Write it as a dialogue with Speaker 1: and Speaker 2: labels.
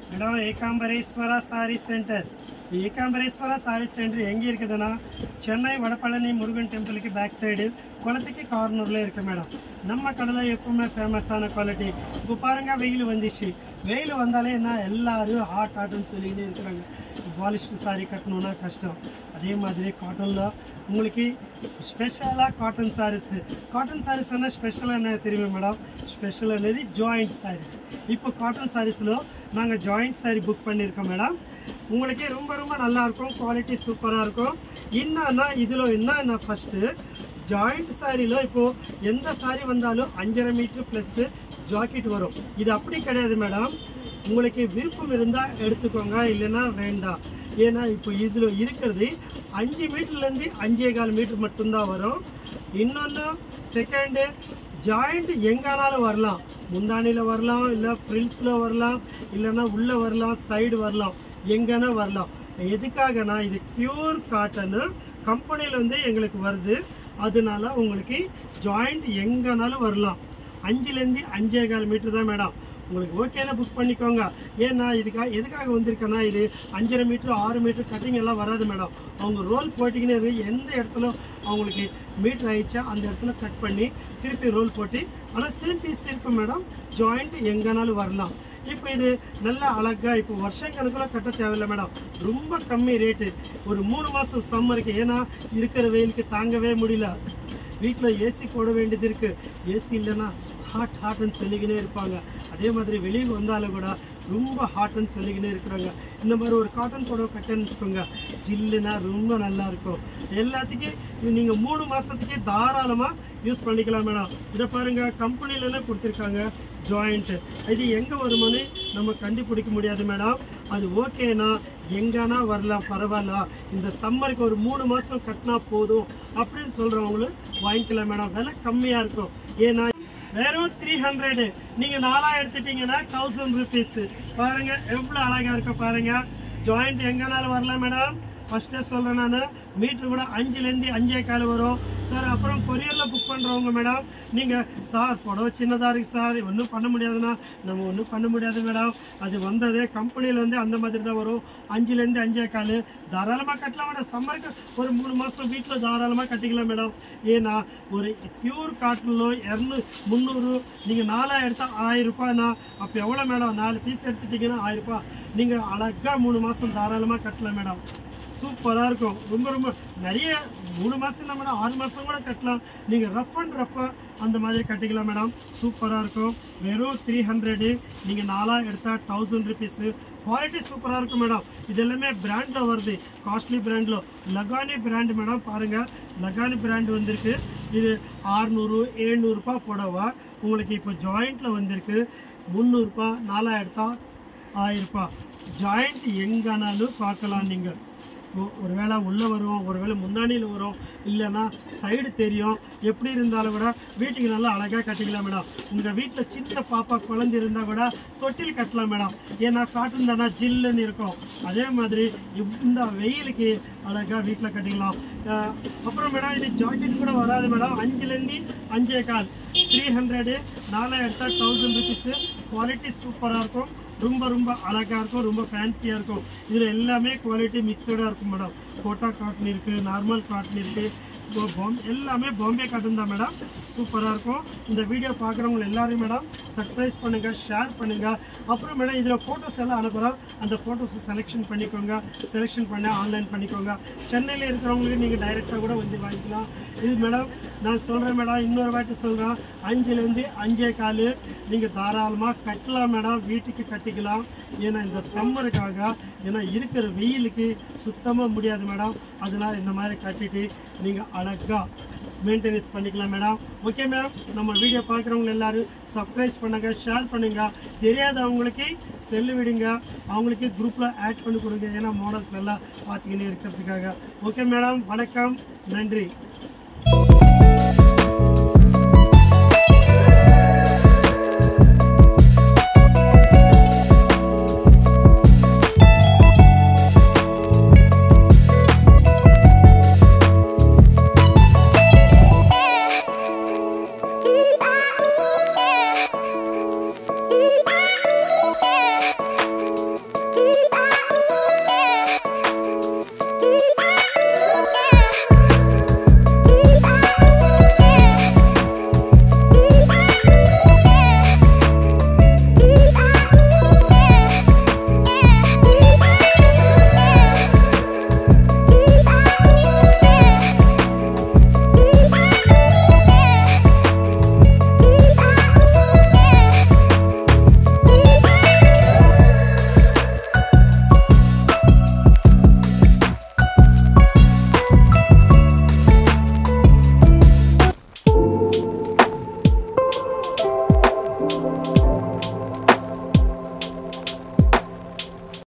Speaker 1: Madam Ekambareswara sari centre Ekambareswara sari centre எங்கே இருக்குதுன்னா சென்னை வடபழனி முருகன் டெம்பிளுக்கு பேக் சைடு குளத்துக்கு கார்னரில் இருக்கு மேடம் நம்ம கடையில் எப்பவுமே ஃபேமஸான குவாலிட்டி இப்போ பாருங்க வெயில் வந்துச்சு வெயில் வந்தாலே என்ன எல்லாரும் ஹாட் ஹாட்னு சொல்லிக்கிட்டே இருக்கிறாங்க பாலிஸ்டர் சாரி கட்டணும்னா கஷ்டம் அதே மாதிரி காட்டனில் உங்களுக்கு ஸ்பெஷலாக காட்டன் சாரீஸ் காட்டன் சாரீஸ்னா ஸ்பெஷலாக என்ன தெரியுமா மேடம் ஸ்பெஷல் అనేది ஜாயிண்ட் சாரீஸ் இப்போ காட்டன் சாரீஸில் நாங்கள் ஜாயிண்ட் சாரீ புக் பண்ணியிருக்கோம் மேடம் உங்களுக்கு ரொம்ப ரொம்ப நல்லா இருக்கும் குவாலிட்டி சூப்பராக இருக்கும் என்னன்னா இதில் என்னன்னா ஃபஸ்ட்டு ஜாயிண்ட் சாரியில் இப்போது எந்த சாரி வந்தாலும் அஞ்சரை மீட்ரு ப்ளஸ்ஸு ஜாக்கெட் வரும் இது அப்படி கிடையாது மேடம் உங்களுக்கு விருப்பம் இருந்தால் எடுத்துக்கோங்க இல்லைன்னா வேண்டாம் ஏன்னா இப்போ இதில் இருக்கிறது அஞ்சு மீட்டர்லேருந்து அஞ்சே கால் மீட்டர் மட்டும்தான் வரும் இன்னொன்று செகண்டு ஜாயிண்ட் எங்கேனாலும் வரலாம் முந்தானியில் வரலாம் இல்லை ஃப்ரில்ஸில் வரலாம் இல்லைன்னா உள்ளே வரலாம் சைடு வரலாம் எங்கன்னா வரலாம் எதுக்காகனா இது பியூர் காட்டனு கம்பெனிலேருந்து எங்களுக்கு வருது அதனால உங்களுக்கு ஜாயிண்ட் எங்கேனாலும் வரலாம் அஞ்சுலேருந்து அஞ்சே கால் மீட்டர் தான் மேடம் உங்களுக்கு ஓகேனா புக் பண்ணிக்கோங்க ஏன்னா இதுக்காக எதுக்காக வந்திருக்கேன்னா இது அஞ்சரை மீட்டர் ஆறு மீட்டர் கட்டிங் எல்லாம் வராது மேடம் அவங்க ரோல் போட்டிங்கன்னு இருக்கு. எந்த இடத்துல அவங்களுக்கு மீட்டர் ஆயிடுச்சா அந்த இடத்துல கட் பண்ணி திருப்பி ரோல் போட்டு ஆனால் சேம் பீஸ் இருக்கும் மேடம் ஜாயிண்ட் எங்கேனாலும் வரலாம் இப்போ இது நல்ல அழகா இப்போ வருஷம் கணக்கில் கட்ட தேவையில்லை மேடம் ரொம்ப கம்மி ரேட்டு ஒரு மூணு மாதம் சம்மருக்கு ஏன்னா இருக்கிற வெயிலுக்கு தாங்கவே முடியல வீட்டில் ஏசி போட வேண்டியது இருக்கு ஏசி இல்லைன்னா ஹாட் ஹாட்னு சொல்லிக்கினே இருப்பாங்க அதே மாதிரி வெளியே வந்தாலும் கூட ரொம்ப ஹாட்னு சொல்லிக்கினே இருக்கிறாங்க இந்த மாதிரி ஒரு காட்டன் புடவை கட்டன்னு வச்சுக்கோங்க ஜில்லுனா ரொம்ப நல்லா இருக்கும் எல்லாத்துக்கும் நீங்கள் மூணு மாதத்துக்கே தாராளமாக யூஸ் பண்ணிக்கலாம் மேடம் இதை பாருங்கள் கம்பெனிலலாம் கொடுத்துருக்காங்க ஜாயிண்ட் இது எங்கே வருமானு நம்ம கண்டுபிடிக்க முடியாது மேடம் அது ஓகேனா எங்கன்னா வரலாம் பரவாயில்ல இந்த சம்மருக்கு ஒரு மூணு மாதம் கட்டினா போதும் அப்படின்னு சொல்கிறவங்களும் வாங்கிக்கலாம் மேடம் விலை கம்மியாக இருக்கும் ஏன்னா வெறும் த்ரீ ஹண்ட்ரடு நீங்கள் நாலா எடுத்துட்டீங்கன்னா தௌசண்ட் ருபீஸ் பாருங்க எவ்வளோ அழகாக இருக்க பாருங்க ஜாயிண்ட் எங்கனாலும் வரலாம் மேடம் ஃபஸ்ட்டே சொல்கிறேன் நான் மீட்ரு கூட அஞ்சுலேருந்து அஞ்சே கால் வரும் சார் அப்புறம் கொரியரில் புக் பண்ணுறவங்க மேடம் நீங்கள் சார் புடவை சின்னதாக இருக்குது சார் ஒன்றும் பண்ண முடியாதுன்னா நம்ம ஒன்றும் பண்ண முடியாது மேடம் அது வந்ததே கம்பெனியில் வந்து அந்த மாதிரி தான் வரும் அஞ்சுலேருந்து அஞ்சே கால் தாராளமாக கட்டலாம் மேடம் சம்மருக்கு ஒரு மூணு மாதம் வீட்டில் தாராளமாக கட்டிக்கலாம் மேடம் ஏன்னா ஒரு பியூர் காட்டனில் இரநூ முந்நூறு நீங்கள் நாலாக எடுத்தால் ஆயிரம் ரூபாய்னா அப்போ எவ்வளோ மேடம் நாலு பீஸ் எடுத்துட்டிங்கன்னா ஆயிரம் ரூபாய் நீங்கள் அழகாக மூணு மாதம் தாராளமாக கட்டலாம் மேடம் சூப்பராக இருக்கும் ரொம்ப ரொம்ப நிறைய மூணு மாதம் இல்லை மேடம் ஆறு மாதம் கூட கட்டலாம் நீங்கள் ரஃப் அண்ட் ரஃப்பாக அந்த மாதிரி கட்டிக்கலாம் மேடம் சூப்பராக இருக்கும் வெறும் த்ரீ ஹண்ட்ரடு நீங்கள் நாலாக எடுத்தால் தௌசண்ட் ருபீஸு குவாலிட்டி சூப்பராக இருக்கும் மேடம் இது எல்லாமே பிராண்டில் வருது காஸ்ட்லி பிராண்டில் லகானி பிராண்ட் மேடம் பாருங்கள் லகானி பிராண்ட் வந்திருக்கு இது ஆறுநூறு எழுநூறுபா புடவை உங்களுக்கு இப்போ ஜாயிண்ட்டில் வந்திருக்கு முந்நூறுரூபா நாலாக எடுத்தால் ஆயிரரூபா ஜாயிண்ட் எங்கேனாலும் பார்க்கலாம் நீங்கள் ஒ- ஒருவேளை உள்ளே வரும் ஒருவேளை முந்தானியில் வரும் இல்லைன்னா சைடு தெரியும் எப்படி இருந்தாலும் கூட வீட்டுக்கு நல்லா அழகாக கட்டிக்கலாம் மேடம் உங்கள் வீட்டில் சின்ன பாப்பா குழந்தை இருந்தால் கூட தொட்டில் கட்டலாம் மேடம் ஏன்னா காட்டன் தானே ஜில்லுன்னு இருக்கும் அதே மாதிரி இந்த வெயிலுக்கு அழகாக வீட்டில் கட்டிக்கலாம் அஹ் அப்புறம் மேடம் இது ஜாக்கெட் கூட வராது மேடம் அஞ்சுலேருந்து அஞ்சே கால் த்ரீ ஹண்ட்ரடு நாலாக எடுத்தால் தௌசண்ட் ருபீஸு குவாலிட்டி சூப்பராக இருக்கும் ரொம்ப ரொம்ப அழகாக இருக்கும் ரொம்ப ஃபேன்சியாக இருக்கும் இதில் எல்லாமே குவாலிட்டி மிக்சடாக இருக்கும் மேடம் கோட்டா காட்டன் இருக்குது நார்மல் காட்டன் இருக்குது பாம் எல்லாமே பாம்பே காட்டன் தான் மேடம் சூப்பராக இருக்கும் இந்த வீடியோ பார்க்குறவங்க எல்லாரும் மேடம் சர்ப்ரைஸ் பண்ணுங்கள் ஷேர் பண்ணுங்கள் அப்புறம் மேடம் இதில் ஃபோட்டோஸ் எல்லாம் அனுப்புகிறோம் அந்த ஃபோட்டோஸை செலெக்ஷன் பண்ணிக்கோங்க செலெக்ஷன் பண்ணி ஆன்லைன் பண்ணிக்கோங்க சென்னையில் இருக்கிறவங்களுக்கு நீங்கள் டைரெக்டாக கூட வந்து வாங்கிக்கலாம் இது மேடம் நான் சொல்கிறேன் மேடம் இன்னொரு வாட்டி சொல்கிறேன் அஞ்சுலேருந்து அஞ்சே கால் நீங்கள் தாராளமாக கட்டலாம் மேடம் வீட்டுக்கு கட்டிக்கலாம் ஏன்னா இந்த சம்மருக்காக ஏன்னா இருக்கிற வெயிலுக்கு சுத்தமாக முடியாது மேடம் அதனால் இந்த மாதிரி கட்டிட்டு நீங்கள் அழகாக மெயின்டெனன்ஸ் பண்ணிக்கலாம் மேடம் ஓகே மேம் நம்ம வீடியோ பார்க்குறவங்க எல்லாரும் சப்ஸ்கிரைப் பண்ணுங்க ஷேர் பண்ணுங்க தெரியாதவங்களுக்கு செல்லு விடுங்க அவங்களுக்கு குரூப்பில் ஆட் பண்ணி கொடுங்க ஏன்னா மாடல்ஸ் எல்லாம் பார்த்துக்கினே இருக்கிறதுக்காக ஓகே மேடம் வணக்கம் நன்றி